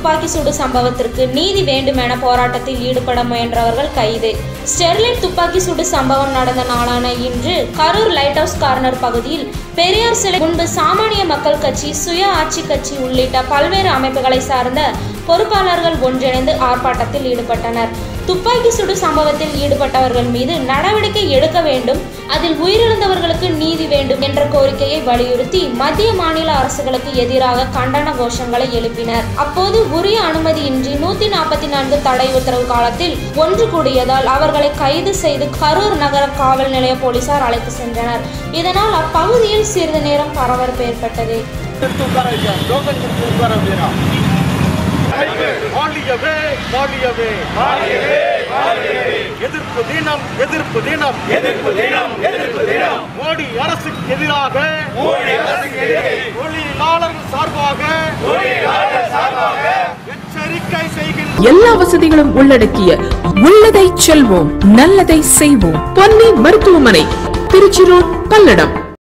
துப்பாக்கி சூடு சம்பவத்திற்கு நீதி வேண்டும் என போராட்டத்தில் ஈடுபட முயன்றவர்கள் கைது ஸ்டெர்லைட் துப்பாக்கி சூடு சம்பவம் நடந்த நாளான இன்று கரூர் லைட் ஹவுஸ் கார்னர் பகுதியில் பெரியார் சிலை முன்பு சாமானிய மக்கள் கட்சி சுய ஆட்சி கட்சி உள்ளிட்ட பல்வேறு அமைப்புகளை சார்ந்த பொறுப்பாளர்கள் ஒன்றிணைந்து ஆர்ப்பாட்டத்தில் ஈடுபட்டனர் துப்பாக்கி சுடு சம்பவத்தில் ஈடுபட்டவர்கள் மீது நடவடிக்கை எடுக்க வேண்டும் அதில் உயிரிழந்தவர்களுக்கு நீதி வேண்டும் என்ற கோரிக்கையை வலியுறுத்தி மத்திய மாநில அரசுகளுக்கு எதிராக கண்டன கோஷங்களை எழுப்பினர் அப்போது உரிய அனுமதியின்றி நூத்தி நாற்பத்தி நான்கு தடை உத்தரவு காலத்தில் ஒன்று கூடியதால் அவர்களை கைது செய்து கரூர் நகர காவல் நிலைய போலீசார் அழைத்து சென்றனர் இதனால் அப்பகுதியில் சிறிது நேரம் பரபரப்பு ஏற்பட்டது எடுத்து உட்கார வைக்க டோக்கன் கொடுத்து உட்கார வைக்கிறா மாளிகவே மாளிகவே எதிர்ப்பு தினம் எதிர்ப்பு தினம் எதிர்ப்பு தினம் எதிர்ப்பு தினம் மோடி அரசுக்கு எதிராக மோடி அரசுக்கு எதிரே தொழிலாளர்கள் சார்பாக தொழிலாளர் சார்பாக எச்சரிக்கை செய்கின்ற எல்லா வசதிகளும் உள்ளடக்கிய உள்ளதை செல்வோம் நல்லதை செய்வோம் பொன்னி மருத்துவமனை திருச்சி ரோட் பல்லடம்